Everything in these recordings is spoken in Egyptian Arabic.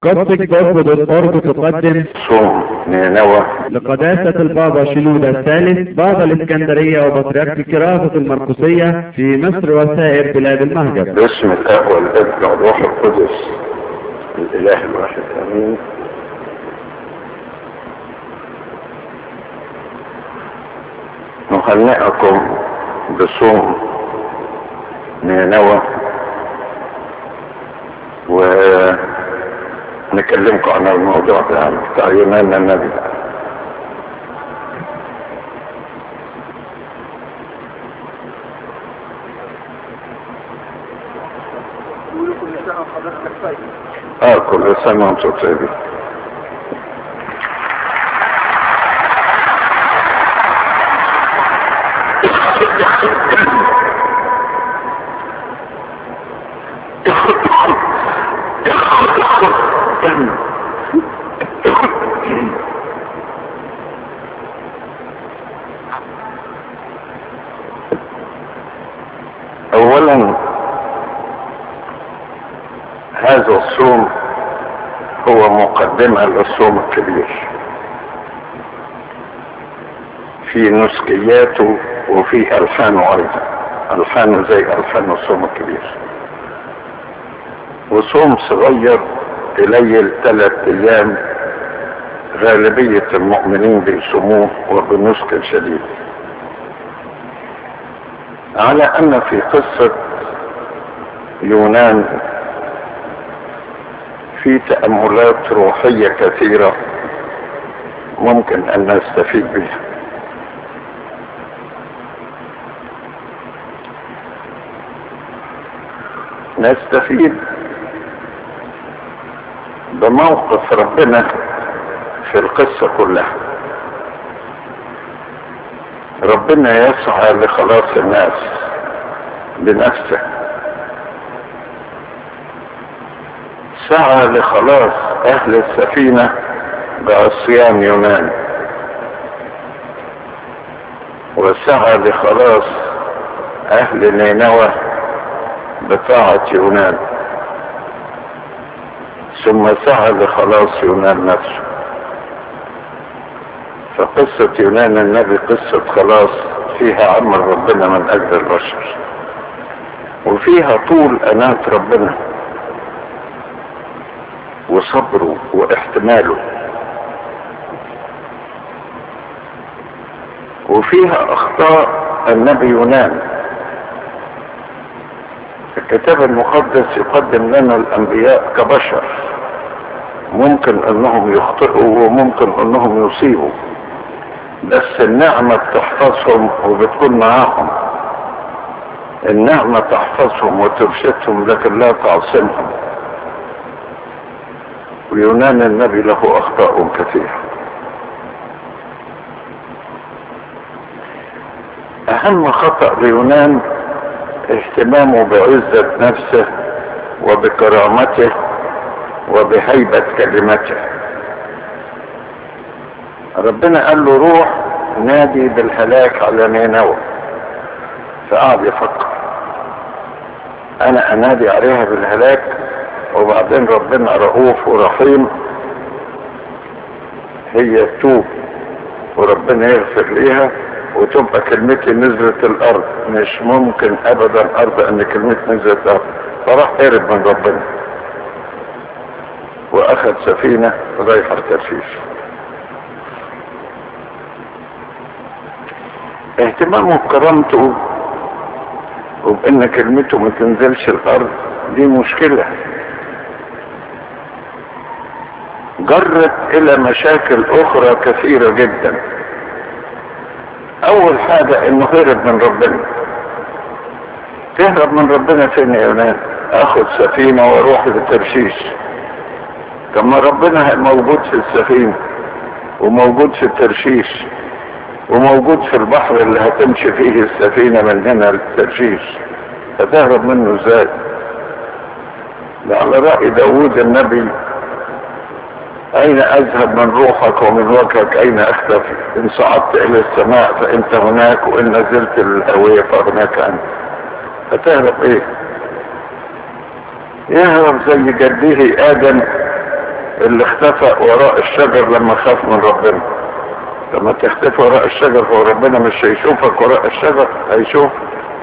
قصة برضو بالقرب تقدم صوم نينوى لقداسة البابا شنودة الثالث بابا الإسكندرية وبطريرك كراسة المرقسية في مصر وسائر بلاد المهجر باسم الاب والابن والروح القدس الاله الواحد امين نهنئكم بصوم نينوى ونكلمكم عن الموضوع ده عن بتاع يونان النبي اه كل سنة وانتم طيبين اولا هذا الصوم هو مقدمة للصوم الكبير في نسكياته وفي ألحانه أيضا ألحانه زي ألحان الصوم الكبير وصوم صغير قليل ثلاث أيام غالبية المؤمنين بيصوموه وبنسك شديد على أن في قصة يونان في تأملات روحية كثيرة ممكن أن نستفيد بها نستفيد بموقف ربنا في القصة كلها ربنا يسعى لخلاص الناس بنفسه سعى لخلاص اهل السفينة بعصيان يونان وسعى لخلاص اهل نينوى بطاعة يونان ثم سعى لخلاص يونان نفسه فقصة يونان النبي قصة خلاص فيها عمل ربنا من اجل البشر وفيها طول انات ربنا وصبره واحتماله وفيها اخطاء النبي يونان الكتاب المقدس يقدم لنا الانبياء كبشر ممكن انهم يخطئوا وممكن انهم يصيبوا بس النعمة بتحفظهم وبتكون معاهم النعمة تحفظهم وترشدهم لكن لا تعصمهم ويونان النبي له اخطاء كثيرة اهم خطأ ليونان اهتمامه بعزة نفسه وبكرامته وبهيبة كلمته ربنا قال له روح نادي بالهلاك على نينوى فقعد يفكر انا انادي عليها بالهلاك وبعدين ربنا رؤوف ورحيم هي تتوب وربنا يغفر ليها وتبقى كلمتي نزلت الارض مش ممكن ابدا ارضى ان كلمتي نزلت الارض فراح هرب من ربنا واخذ سفينة رايحة ترشيش اهتمامه بكرامته وبان كلمته ما تنزلش الارض دي مشكلة جرت الى مشاكل اخرى كثيرة جدا اول حاجة انه هرب من ربنا تهرب من ربنا فين يا يونان اخد سفينة واروح لترشيش كما ربنا موجود في السفينة وموجود في الترشيش وموجود في البحر اللي هتمشي فيه السفينة من هنا للترشيش هتهرب منه ازاي ده على رأي داود النبي اين اذهب من روحك ومن وجهك اين اختفي ان صعدت الى السماء فانت هناك وان نزلت للهوية فهناك انت هتهرب ايه يهرب زي جده ادم اللي اختفى وراء الشجر لما خاف من ربنا لما تختفي وراء الشجر هو ربنا مش هيشوفك وراء الشجر هيشوف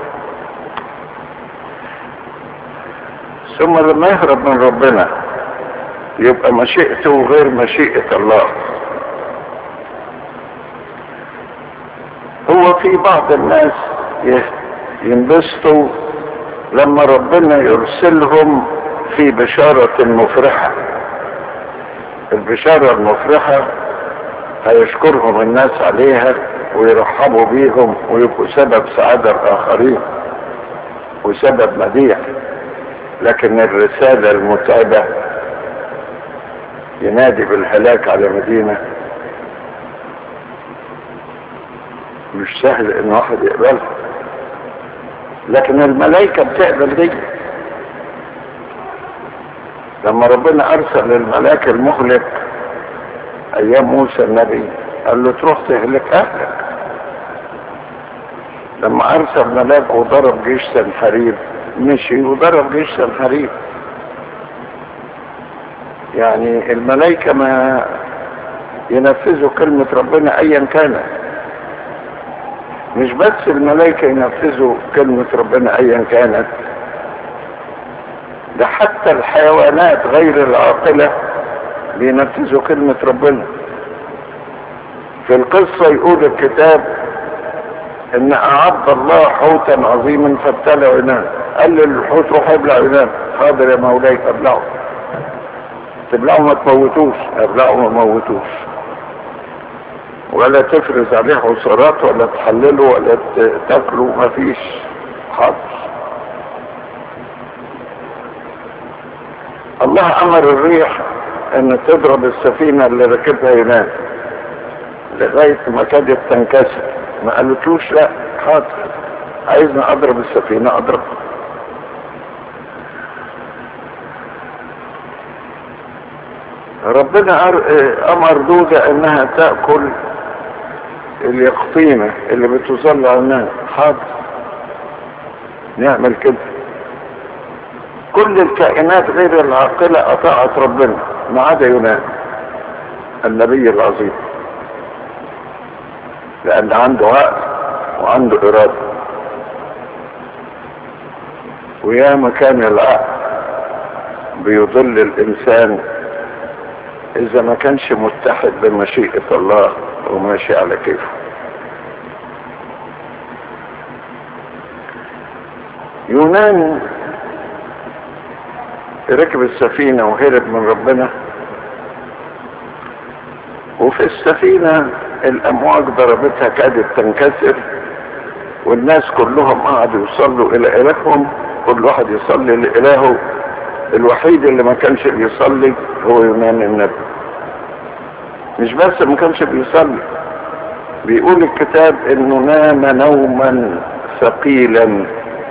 ثم لما يهرب من ربنا يبقى مشيئته غير مشيئة الله هو في بعض الناس ينبسطوا لما ربنا يرسلهم في بشارة مفرحة البشارة المفرحة هيشكرهم الناس عليها ويرحبوا بيهم ويبقوا سبب سعادة الآخرين وسبب مديح لكن الرسالة المتعبة ينادي بالهلاك على مدينة مش سهل ان واحد يقبلها لكن الملائكة بتقبل دي لما ربنا ارسل الملاك المهلك ايام موسى النبي قال له تروح تهلك اهلك لما ارسل ملاك وضرب جيش سنحريب مشي وضرب جيش سنحريب يعني الملائكة ما ينفذوا كلمة ربنا ايا كانت مش بس الملائكة ينفذوا كلمة ربنا ايا كانت ده حتى الحيوانات غير العاقلة بينفذوا كلمة ربنا في القصة يقول الكتاب ان اعد الله حوتا عظيما فابتلع ينام قال للحوت روح ابلع ينام حاضر يا مولاي ابلعه تبلعه ما تموتوش ابلعه ما موتوش ولا تفرز عليه عصارات ولا تحلله ولا تاكله ما فيش حاضر الله امر الريح ان تضرب السفينة اللي ركبها ينام لغاية ما كادت تنكسر ما قالتلوش لا حاضر عايزنا اضرب السفينة اضرب ربنا امر دودة انها تأكل اليقطينة اللي بتظل على النار حاضر نعمل كده كل الكائنات غير العاقلة اطاعت ربنا ما عدا يونان النبي العظيم لان عنده عقل وعنده ارادة ويا مكان العقل بيضل الانسان اذا ما كانش متحد بمشيئة الله وماشي على كيفه يونان ركب السفينة وهرب من ربنا وفي السفينة الأمواج ضربتها كادت تنكسر والناس كلهم قعدوا يصلوا إلى إلههم كل واحد يصلي لإلهه الوحيد اللي ما كانش بيصلي هو يونان النبي مش بس ما كانش بيصلي بيقول الكتاب انه نام نوما ثقيلا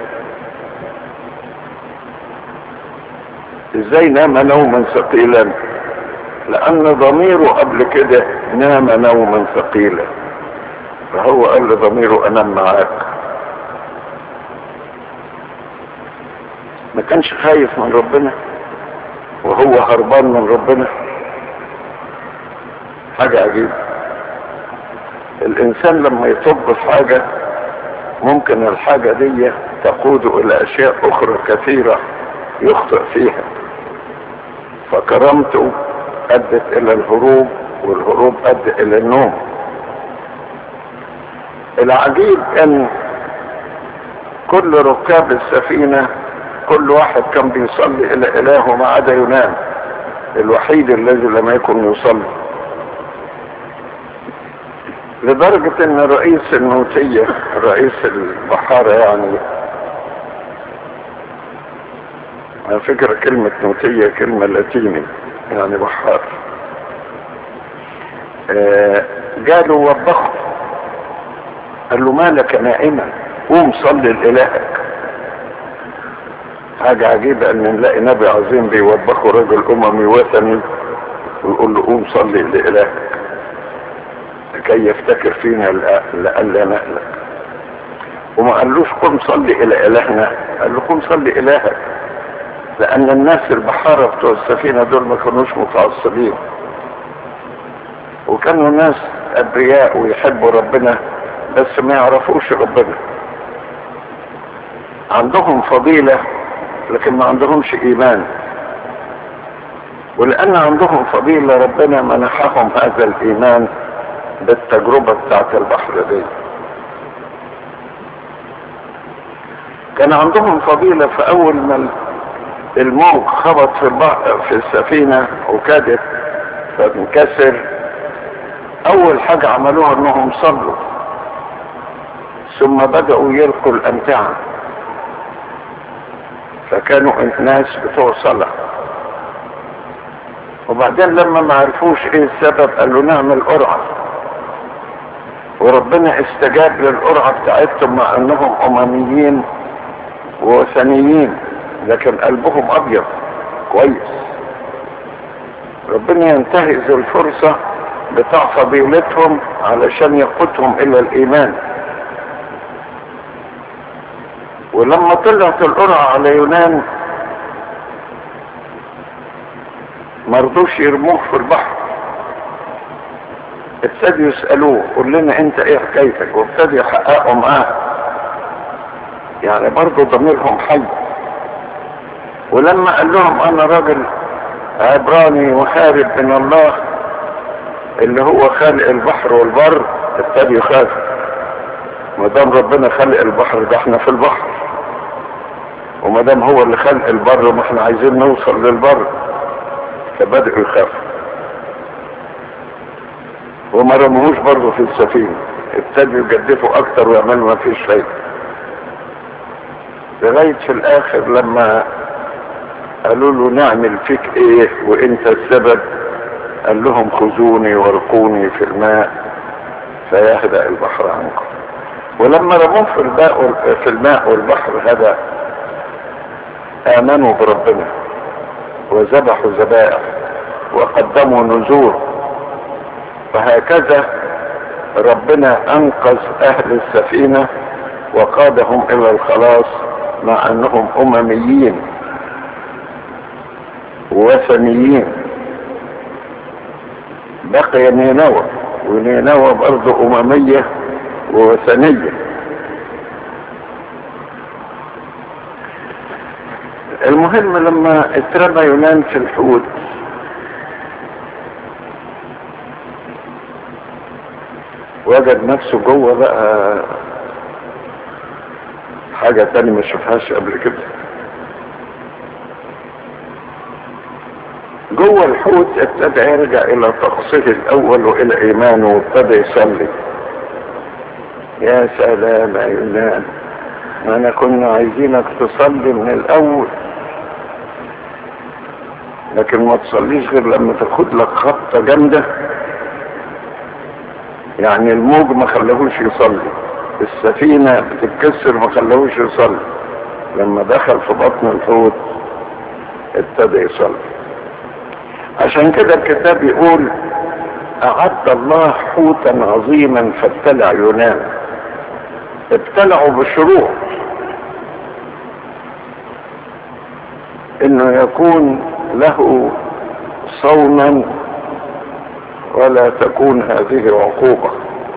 ازاي نام نوما ثقيلا لان ضميره قبل كده نام نوما ثقيلا فهو قال لضميره انام معاك ما كانش خايف من ربنا وهو هربان من ربنا حاجة عجيبة الانسان لما يطب في حاجة ممكن الحاجة دي تقوده الى اشياء اخرى كثيرة يخطئ فيها فكرامته ادت الى الهروب والهروب ادى الى النوم العجيب ان كل ركاب السفينة كل واحد كان بيصلي الى الهه ما عدا ينام الوحيد الذي لم يكن يصلي لدرجة ان رئيس النوتية رئيس البحارة يعني على فكرة كلمة نوتية كلمة لاتيني يعني بحار آه قالوا وبخوا قال له مالك نائما قوم صلي لإلهك حاجة عجيبة ان نلاقي نبي عظيم بيوبخوا رجل اممي وثني ويقول له قوم صلي لإلهك لكي يفتكر فينا لألا نهلك وما قالوش قم صلي الى الهنا قال له قم صلي الهك لان الناس البحارة بتوع السفينة دول ما كانوش متعصبين وكانوا ناس ابرياء ويحبوا ربنا بس ما يعرفوش ربنا عندهم فضيلة لكن ما عندهمش ايمان ولان عندهم فضيلة ربنا منحهم هذا الايمان بالتجربة بتاعت البحر دي كان عندهم فضيلة في اول ما الموج خبط في البحر في السفينة وكادت تنكسر اول حاجة عملوها انهم صلوا ثم بدأوا يلقوا الامتعة فكانوا الناس بتوع صلاة وبعدين لما ما عرفوش ايه السبب قالوا نعمل قرعة وربنا استجاب للقرعة بتاعتهم مع انهم امميين ووثنيين لكن قلبهم ابيض كويس ربنا ينتهز الفرصة بتاع فضيلتهم علشان يقودهم الى الايمان ولما طلعت القرعة على يونان مرضوش يرموه في البحر ابتدوا يسألوه قول لنا انت ايه حكايتك وابتدوا يحققوا معاه يعني برضه ضميرهم حي ولما قال لهم انا راجل عبراني وحارب من الله اللي هو خالق البحر والبر ابتدوا يخافوا ما دام ربنا خلق البحر ده احنا في البحر وما دام هو اللي خلق البر ما احنا عايزين نوصل للبر فبدأوا يخافوا وما رموهوش برضه في السفينة ابتدوا يجدفوا اكتر ويعملوا ما فيش فايدة لغاية في الاخر لما قالوا له نعمل فيك ايه وانت السبب قال لهم خذوني وارقوني في الماء فيهدأ البحر عنكم ولما رموه في الماء في الماء والبحر هدأ امنوا بربنا وذبحوا ذبائح وقدموا نذور وهكذا ربنا انقذ اهل السفينة وقادهم الى الخلاص مع انهم امميين وثنيين بقي نينوى ونينوى برضه اممية ووثنية المهم لما اترمى يونان في الحوت وجد نفسه جوه بقى حاجة تاني ما شافهاش قبل كده جوه الحوت ابتدى يرجع الى تقصيه الاول والى ايمانه وابتدى يصلي يا سلام يا يونان انا كنا عايزينك تصلي من الاول لكن ما تصليش غير لما تاخد لك خبطة جامدة يعني الموج ما خلاهوش يصلي السفينة بتتكسر ما خلاهوش يصلي لما دخل في بطن الحوت ابتدى يصلي عشان كده الكتاب يقول اعد الله حوتا عظيما فابتلع يونان ابتلعوا بشروط انه يكون له صوما ولا تكون هذه عقوبة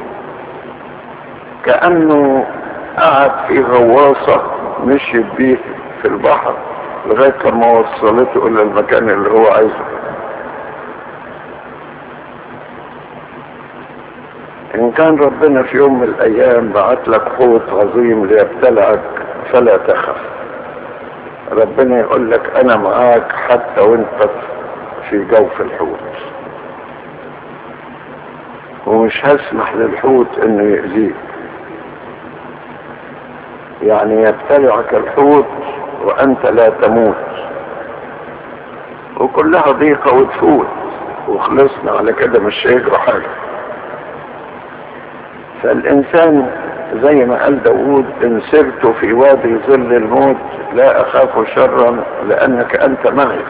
كأنه قعد في غواصة مشيت بيه في البحر لغاية لما وصلته الى المكان اللي هو عايزه ان كان ربنا في يوم من الايام بعت لك حوت عظيم ليبتلعك فلا تخف ربنا يقول لك انا معاك حتى وانت في جوف الحوت ومش هسمح للحوت انه يأذيك يعني يبتلعك الحوت وانت لا تموت وكلها ضيقة وتفوت وخلصنا على كده مش هيجرى حاجة فالإنسان زي ما قال داود إن سرت في وادي ظل الموت لا أخاف شرا لأنك أنت معي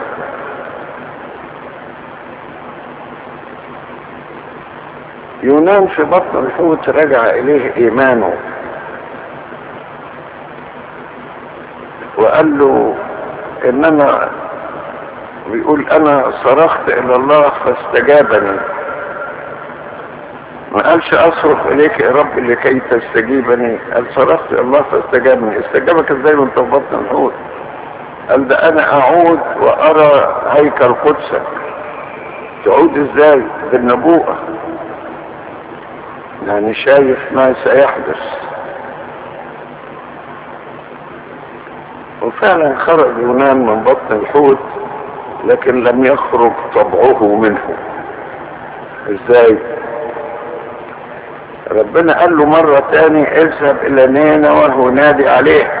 يونان في بطن الحوت رجع إليه إيمانه وقال له ان انا بيقول انا صرخت الى الله فاستجابني ما قالش اصرخ اليك يا رب لكي تستجيبني قال صرخت الى الله فاستجابني استجابك ازاي وانت في بطن الحوت قال ده انا اعود وارى هيكل قدسك تعود ازاي بالنبوءة يعني شايف ما سيحدث وفعلا خرج يونان من بطن الحوت لكن لم يخرج طبعه منه ازاي ربنا قال له مرة تاني اذهب الى نينوى ونادي عليه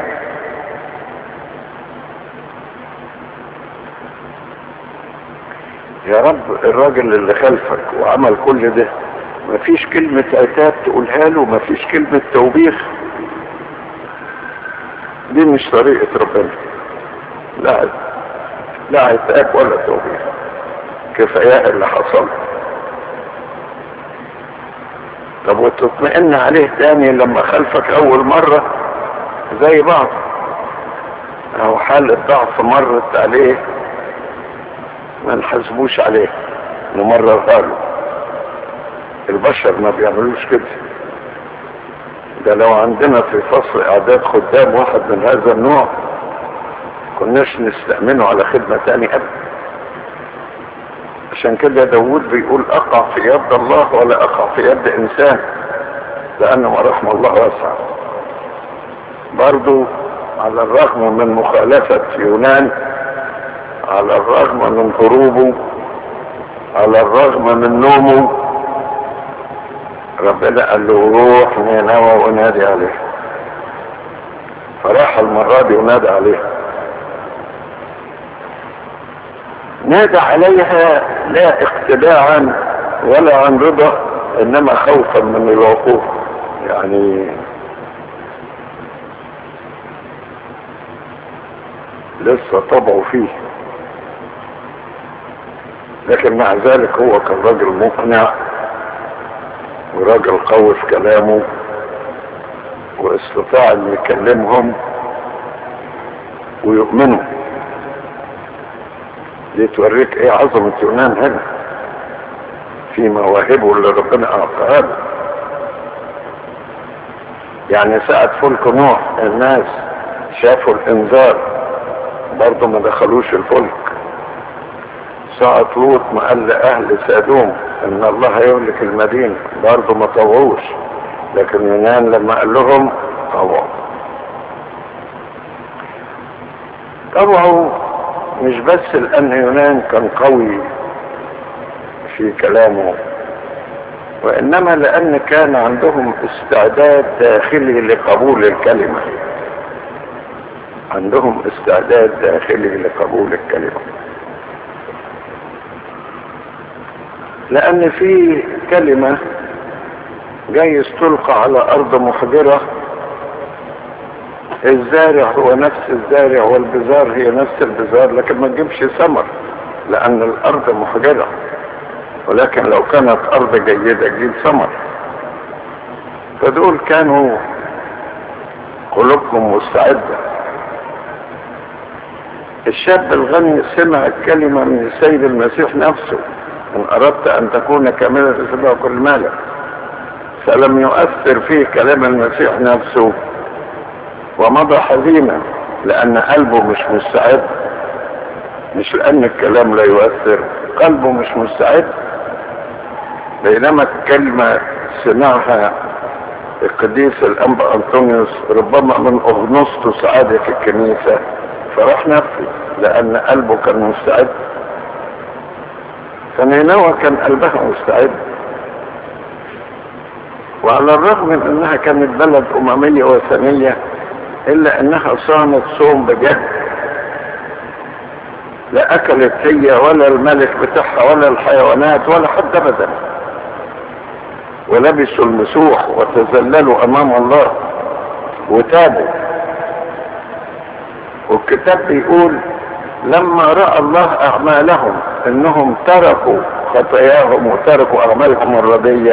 يا رب الراجل اللي خلفك وعمل كل ده مفيش كلمة عتاب تقولها له مفيش كلمة توبيخ دي مش طريقة ربنا لا لا عتاب ولا توبيخ كفاية اللي حصل طب وتطمئن عليه تاني لما خلفك اول مرة زي بعض او حالة ضعف مرت عليه ما نحاسبوش عليه نمررها له البشر ما بيعملوش كده ده لو عندنا في فصل اعداد خدام واحد من هذا النوع كناش نستأمنه على خدمة تاني ابدا عشان كده داود بيقول اقع في يد الله ولا اقع في يد انسان لان رحم الله واسعة برضو على الرغم من مخالفة يونان على الرغم من هروبه على الرغم من نومه ربنا قال له روح نينوى ونادي عليه فراح المرة دي ونادى عليه نادى عليها لا اقتداعا ولا عن رضا انما خوفا من الوقوف يعني لسه طبعه فيه لكن مع ذلك هو كان راجل مقنع وراجل قوي في كلامه واستطاع ان يكلمهم ويؤمنوا دي توريك ايه عظمة يونان هنا في مواهبه اللي ربنا اعطاها له يعني ساعة فلك نوح الناس شافوا الانذار برضه ما دخلوش الفلك ساعة لوط ما قال لأهل سادوم إن الله هيهلك المدينة برضه ما طوعوش لكن يونان لما قال لهم طوعوا طوعوا مش بس لأن يونان كان قوي في كلامه وإنما لأن كان عندهم استعداد داخلي لقبول الكلمة عندهم استعداد داخلي لقبول الكلمة لأن في كلمة جايز تلقى على أرض محجرة الزارع هو نفس الزارع والبزار هي نفس البزار لكن ما تجيبش ثمر لأن الأرض محجرة ولكن لو كانت أرض جيدة تجيب ثمر فدول كانوا قلوبهم مستعدة الشاب الغني سمع الكلمة من السيد المسيح نفسه إن أردت أن تكون كاملا تتبع كل مالك فلم يؤثر فيه كلام المسيح نفسه ومضى حزينا لأن قلبه مش مستعد مش لأن الكلام لا يؤثر قلبه مش مستعد بينما الكلمة سمعها القديس الأنبا أنطونيوس ربما من أغنسطس عادة في الكنيسة فراح نفسه لأن قلبه كان مستعد فنينوى كان قلبها مستعد وعلى الرغم من انها كانت بلد اممية وثنية الا انها صانت صوم بجد لا اكلت هي ولا الملك بتاعها ولا الحيوانات ولا حد ابدا ولبسوا المسوح وتذللوا امام الله وتابوا والكتاب بيقول لما راى الله اعمالهم انهم تركوا خطاياهم وتركوا اعمالهم الرديه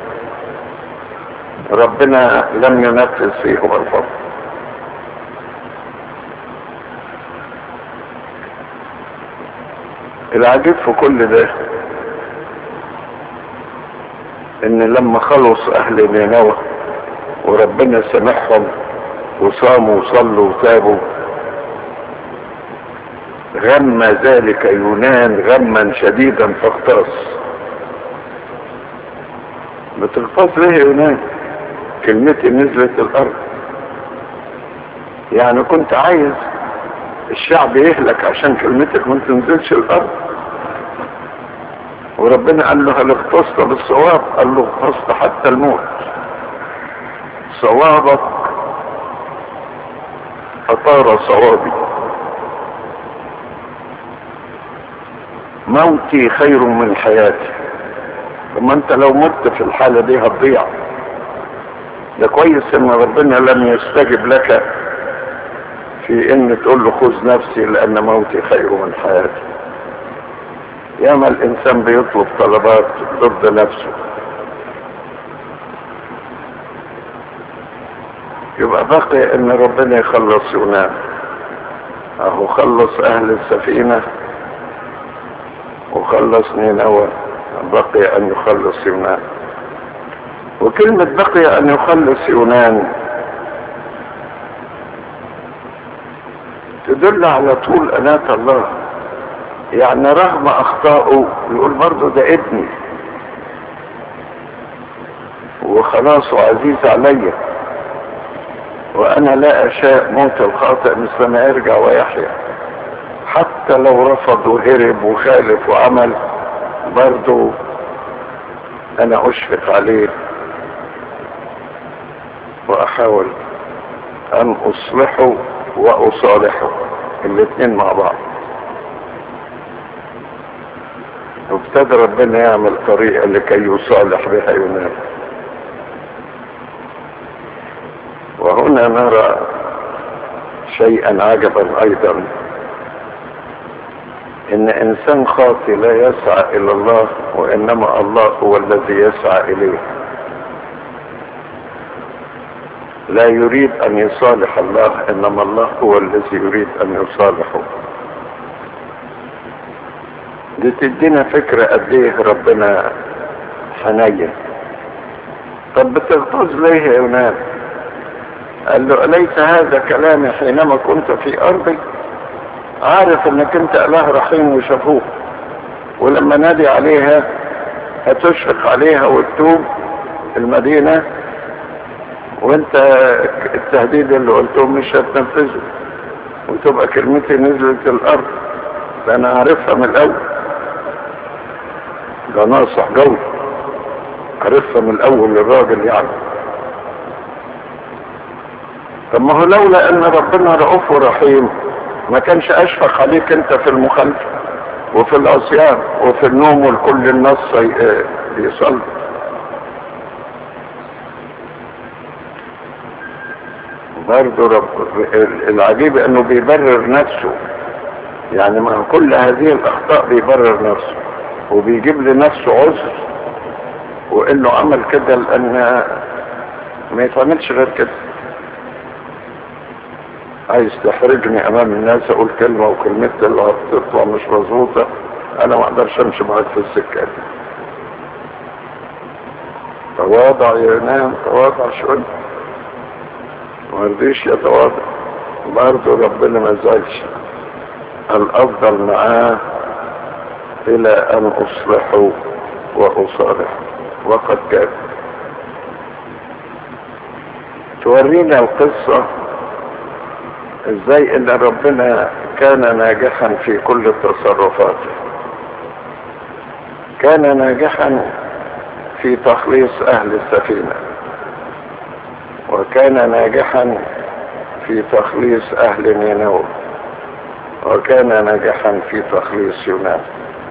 ربنا لم ينفذ فيهم الفضل العجيب في كل ده ان لما خلص اهل نينوى وربنا سامحهم وصاموا وصلوا وتابوا غم ذلك يونان غما شديدا فاغتاظ بتغتاظ ليه يا يونان كلمتي نزلت الارض يعني كنت عايز الشعب يهلك عشان كلمتك ما تنزلش الارض وربنا قال له هل اغتصت بالصواب قال له اغتصت حتى الموت صوابك فطار صوابي موتي خير من حياتي ثم انت لو مت في الحالة دي هتضيع ده كويس ان ربنا لم يستجب لك في ان تقول له خذ نفسي لان موتي خير من حياتي ياما الانسان بيطلب طلبات ضد نفسه يبقى بقي ان ربنا يخلص يونان اهو خلص اهل السفينة وخلص نينوى بقي ان يخلص يونان وكلمة بقي ان يخلص يونان تدل على طول اناة الله يعني رغم اخطائه يقول برضه ده ابني وخلاص عزيز علي وانا لا اشاء موت الخاطئ مثل ما يرجع ويحيا حتى لو رفض وهرب وخالف وعمل برضه انا اشفق عليه واحاول ان اصلحه واصالحه الاثنين مع بعض وابتدى ربنا يعمل طريقة لكي يصالح بها يونان وهنا نرى شيئا عجبا ايضا ان انسان خاطي لا يسعى الى الله وانما الله هو الذي يسعى اليه لا يريد ان يصالح الله انما الله هو الذي يريد ان يصالحه دي تدينا فكرة قد ايه ربنا حنين طب بتغتظ ليه يا يونان قال له أليس هذا كلامي حينما كنت في أرضي عارف انك انت اله رحيم وشفوق ولما نادي عليها هتشفق عليها وتتوب المدينة وانت التهديد اللي قلته مش هتنفذه وتبقى كلمتي نزلت الارض ده انا عارفها من الاول ده ناصح جو عرفها من الاول الراجل يعني طب ما هو لولا ان ربنا رؤوف ورحيم ما كانش اشفق عليك انت في المخالفة وفي العصيان وفي النوم والكل الناس يصلي برضه رب العجيب انه بيبرر نفسه يعني مع كل هذه الاخطاء بيبرر نفسه وبيجيب لنفسه عذر وانه عمل كده لان ما يتعملش غير كده عايز تحرجني امام الناس اقول كلمة وكلمتي اللي هتطلع مش مظبوطة انا ما اقدرش امشي معاك في السكة دي تواضع ينام تواضع شوية ما رضيش يتواضع برضه ربنا ما زالش الافضل معاه الى ان اصلحه واصالحه وقد كان تورينا القصة ازاي ان ربنا كان ناجحا في كل تصرفاته كان ناجحا في تخليص اهل السفينة وكان ناجحا في تخليص اهل نينوى وكان ناجحا في تخليص يونان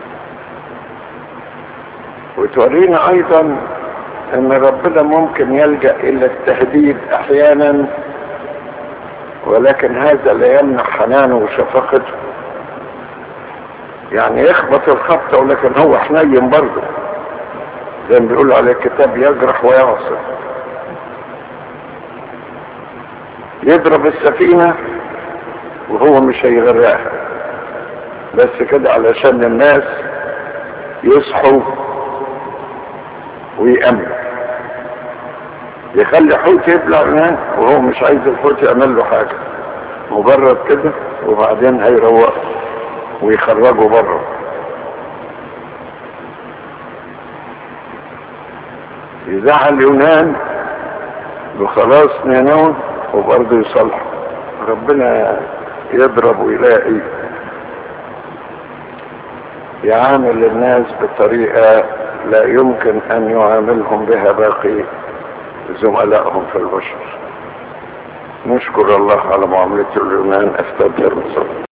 وتورينا ايضا ان ربنا ممكن يلجأ الى التهديد احيانا ولكن هذا لا يمنع حنانه وشفقته يعني يخبط الخبطة ولكن هو حنين برضه زي ما بيقول عليه الكتاب يجرح ويعصر يضرب السفينة وهو مش هيغرقها بس كده علشان الناس يصحوا ويأمنوا يخلي حوت يبلع هناك وهو مش عايز الحوت يعمل له حاجة مجرد كده وبعدين هيروق ويخرجوا بره يزعل يونان وخلاص نينوى وبرضه يصلح ربنا يضرب ويلاقي يعامل الناس بطريقة لا يمكن أن يعاملهم بها باقي زملائهم في البشر نشكر الله على معاملة اليونان أستاذ المصر